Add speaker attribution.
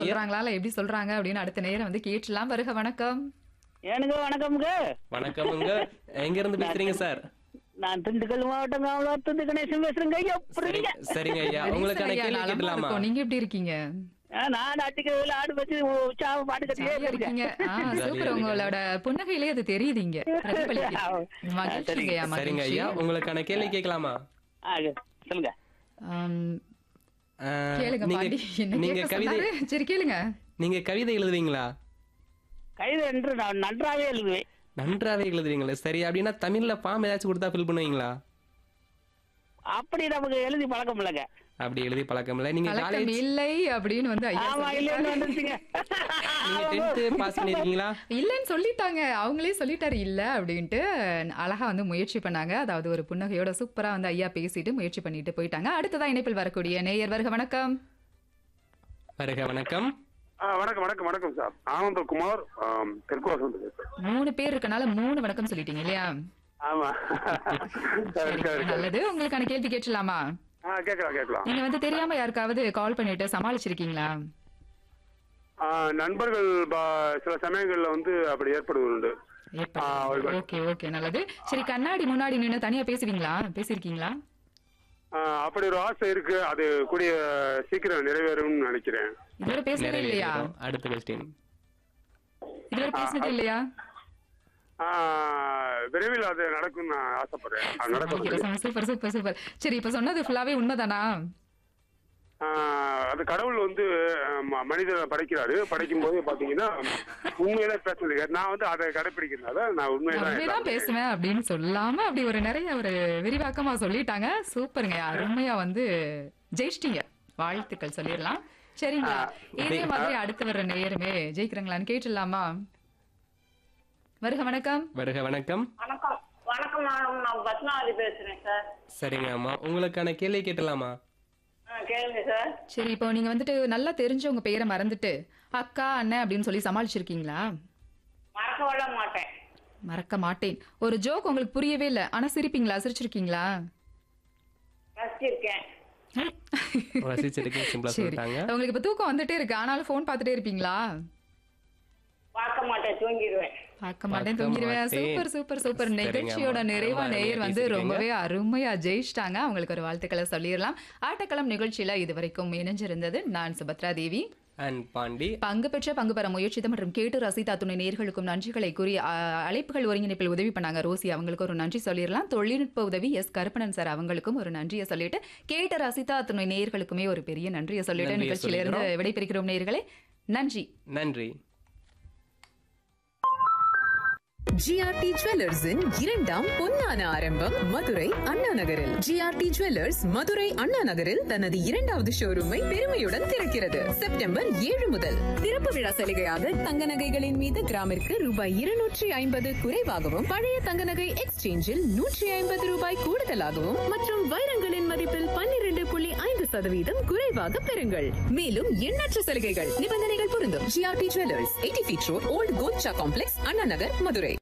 Speaker 1: சொல்றாங்களா இல்ல எப்படி சொல்றாங்க அப்படின்னு அடுத்த நேரம் வந்து கேட்டலாம் வருக வணக்கம்
Speaker 2: எனக்கு வணக்கம்ங்க
Speaker 3: வணக்கமுங்க எங்க இருந்து பேசுறீங்க சார்
Speaker 2: நான் திண்டுக்கல் மாவட்டம் காமலாத்துந்து கணேசன் பேசுறேங்க எப்படிங்க
Speaker 3: சரிங்க ஐயா உங்களுக்கான
Speaker 1: ஐயா,
Speaker 3: கேள்வி
Speaker 1: நலமா
Speaker 3: கேட்கலாமா
Speaker 1: இருக்கோம். நீங்க எப்படி இருக்கீங்க
Speaker 2: ஆ, நான் அடிக்க ஆடு வச்சு உற்சாகம் பாட்டு கட்டியே
Speaker 1: ஜாலியா இருக்கீங்க ஆ, சூப்பர் உங்களோட புன்னகையிலே அது தெரியுது இங்க பிரதிபலிக்குது. மகிழ்ச்சிங்கய்யா,
Speaker 3: சரிங்க
Speaker 1: மகிழ்ச்சி
Speaker 3: ஐயா உங்களுக்கான கேள்வி கேட்கலாமா
Speaker 2: ஆ, சொல்லுங்க
Speaker 1: ஆம்,
Speaker 3: அஹ்,
Speaker 1: கேளுங்க
Speaker 3: நீங்க
Speaker 1: பாண்டி என்ன
Speaker 3: நீங்க
Speaker 1: கேட்க
Speaker 3: கவிதை
Speaker 1: சொன்னாரு? சரி கேளுங்க
Speaker 3: நீங்க கவிதை எழுதுவீங்களா
Speaker 2: கைது என்று நான் நன்றாவே எழுதுவேன்
Speaker 3: நன்றாவே எழுதுவீங்களா சரி அப்படின்னா தமிழ்ல பாம் ஏதாச்சும் கொடுத்தா ஃபில் பண்ணுவீங்களா
Speaker 2: அப்படி நமக்கு எழுதி பழக்கம் இல்லைங்க
Speaker 3: அப்படி எழுதி பழக்கம் இல்ல நீங்க
Speaker 1: கலக்கம்
Speaker 3: காலேஜ்
Speaker 1: இல்லை அப்படின்னு வந்து ஐயா
Speaker 2: ஆமா இல்லைன்னு
Speaker 1: சொல்லிட்டாரு.
Speaker 2: வந்துருச்சுங்க
Speaker 3: நீங்க டென்த் பாஸ் பண்ணிருக்கீங்களா
Speaker 1: இல்லைன்னு சொல்லிட்டாங்க அவங்களே சொல்லிட்டாரு இல்ல அப்படின்ட்டு அழகா வந்து முயற்சி பண்ணாங்க அதாவது ஒரு புன்னகையோட சூப்பரா வந்து ஐயா பேசிட்டு முயற்சி பண்ணிட்டு போயிட்டாங்க அடுத்ததா இணைப்பில் வரக்கூடிய நேயர் வருக வணக்கம்
Speaker 3: வருக வணக்கம்
Speaker 4: ஆ வணக்கம் வணக்கம் வணக்கம் சார் ஆனந்தகுமார் ஆம், தெற்குவாசம் பேசுறேன்
Speaker 1: மூணு பேர் இருக்கனால மூணு வணக்கம் சொல்லிட்டீங்க இல்லையா
Speaker 4: ஆமா
Speaker 1: சரி,
Speaker 4: இருக்கா, இருக்கா.
Speaker 1: நல்லது உங்களுக்கான கேள்வி கேட்கலாமா
Speaker 4: ஆ கேட்கலாம் கேட்கலாம்
Speaker 1: நீங்க வந்து தெரியாம யாருக்காவது கால் பண்ணிட்டு சமாளிச்சிருக்கீங்களா
Speaker 4: ஆ, நண்பர்கள் ப- சில சமயங்கள்ல வந்து அப்படி ஏற்படுவது உண்டு ஆ, ஒரு-
Speaker 1: ஓகே ஓகே நல்லது சரி கண்ணாடி முன்னாடி நின்னு தனியா பேசுவீங்களா பேசிருக்கீங்களா
Speaker 4: ஆ, அப்படி ஒரு ஆசை இருக்கு அது கூடிய சீக்கிரம் நிறைவேறும்னு நினைக்கிறேன்
Speaker 1: இதுவரை பேசுனதே இல்லையா
Speaker 3: நிறைவேறிடும். அடுத்த கொஸ்டின்
Speaker 1: இதுவரை பேசுனதே இல்லையா
Speaker 4: ஆ, விரைவில் அது நடக்கும் நான் ஆசைப்படுறேன் அது நடக்கும்
Speaker 1: சூப்பர் சூப்பர் சூப்பர் சரி இப்ப சொன்னது ஃபுல்லாவே உண்மைதானா
Speaker 4: ஆ, அது கடவுள் வந்து ம- மனிதனை படைக்கிறாரு படைக்கும் போது பாத்தீங்கன்னா உண்மையில பேசுறது நான் வந்து அதை கடைபிடிக்கிறதுனால நான் உண்மையதான்
Speaker 1: அப்படிதான்
Speaker 4: எல்லாமே-
Speaker 1: பேசுவேன் அப்படின்னு சொல்லாம அப்படி ஒரு நிறைய ஒரு விரிவாக்கமா சொல்லிட்டாங்க சூப்பருங்க அருமையா வந்து ஜெயிச்சிட்டீங்க வாழ்த்துக்கள் சொல்லிடலாம் சரிங்களா இதே மாதிரி அடுத்து வர்ற நேயருமே ஜெயிக்கிறாங்களான்னு கேட்டுடலாமா வருக வணக்கம்
Speaker 3: வருக வணக்கம்
Speaker 5: வணக்கம் வணக்கம் மேடம் நான் பத்மாவதி பேசுறேன் சார்
Speaker 3: சரிங்க அம்மா உங்களுக்கான கேள்வி கேட்டலாமா
Speaker 5: ஆ, கேளுங்க சார்
Speaker 1: சரி இப்போ நீங்க வந்துட்டு நல்லா தெரிஞ்ச உங்க பேரை மறந்துட்டு அக்கா அண்ணன் அப்படின்னு சொல்லி சமாளிச்சிருக்கீங்களா
Speaker 5: மறக்க விட மாட்டேன்
Speaker 1: மறக்க மாட்டேன் ஒரு ஜோக் உங்களுக்கு புரியவே இல்லை ஆனா சிரிப்பீங்களா சிரிச்சிருக்கீங்களா
Speaker 5: ரசிச்சிருக்கேன்
Speaker 3: ரசிச்சிருக்கேன் சிம்பிளா
Speaker 1: சரி
Speaker 3: சொல்லிட்டாங்க
Speaker 1: உங்களுக்கு இப்ப தூக்கம் வந்துட்டே இருக்கு ஆனாலும் ஃபோன் பார்த்துட்டே இருப்பீங்களா
Speaker 5: பார்க்க மாட்டேன் தூங்கிடுவேன்
Speaker 1: பார்க்க மாட்டேன்
Speaker 3: பார்க்க
Speaker 1: தூங்கிடுவேன்
Speaker 3: மாட்டேன்.
Speaker 1: சூப்பர் சூப்பர் சூப்பர்
Speaker 3: சரிங்க,
Speaker 1: நிகழ்ச்சியோட
Speaker 3: அம்மா.
Speaker 1: நிறைவா
Speaker 3: ரொம்ப
Speaker 1: நேயர்
Speaker 3: அருமையா
Speaker 1: வந்து
Speaker 3: பேசியிருக்கீங்க.
Speaker 1: ரொம்பவே அருமையா ஜெயிச்சிட்டாங்க அவங்களுக்கு ஒரு வாழ்த்துக்களை சொல்லிடலாம் ஆட்டக்களம் நிகழ்ச்சியில இதுவரைக்கும் இணைஞ்சிருந்தது நான் சுபத்ரா தேவி
Speaker 3: அண்ட் பாண்டி
Speaker 1: பங்கு பெற்ற பங்கு பெற முயற்சித்த மற்றும் கேட்டு ரசித்தா துணை நேர்களுக்கும் நன்றிகளை கூறி அ, அழைப்புகள் ஒருங்கிணைப்பில் உதவி பண்ணாங்க ரோசி அவங்களுக்கு ஒரு நன்றி சொல்லிடலாம் தொழில்நுட்ப உதவி எஸ் கருப்பணன் சார் அவங்களுக்கும் ஒரு நன்றியை சொல்லிட்டு கேட்டு ரசித்தா துணை நேர்களுக்குமே ஒரு பெரிய நன்றியை சொல்லிட்டு
Speaker 3: நன்றியை
Speaker 1: நிகழ்ச்சியில இருந்து விடைபெறுகிறோம் நேயர்களே நன்றி
Speaker 3: நன்றி
Speaker 6: ஜிஆர்டி ஜுவல்லர்ஸின் இரண்டாம் பொன்னான ஆரம்பம் மதுரை அண்ணா நகரில் ஜிஆர்டி ஜுவல்லர்ஸ் மதுரை அண்ணா நகரில் தனது இரண்டாவது ஷோரூமை பெருமையுடன் திறக்கிறது செப்டம்பர் ஏழு முதல் திறப்பு விழா சலுகையாக தங்க நகைகளின் மீது கிராமிற்கு ரூபாய் இருநூற்றி ஐம்பது குறைவாகவும் பழைய தங்க நகை எக்ஸ்சேஞ்சில் நூற்றி ஐம்பது ரூபாய் கூடுதலாகவும் மற்றும் வைரங்களின் மதிப்பில் பன்னிரண்டு புள்ளி ஐந்து சதவீதம் குறைவாக பெறுங்கள் மேலும் எண்ணற்ற சலுகைகள் நிபந்தனைகள் பொருந்தும் GRT jewellers eighty feet road old Kocha complex Anna Nagar Madurai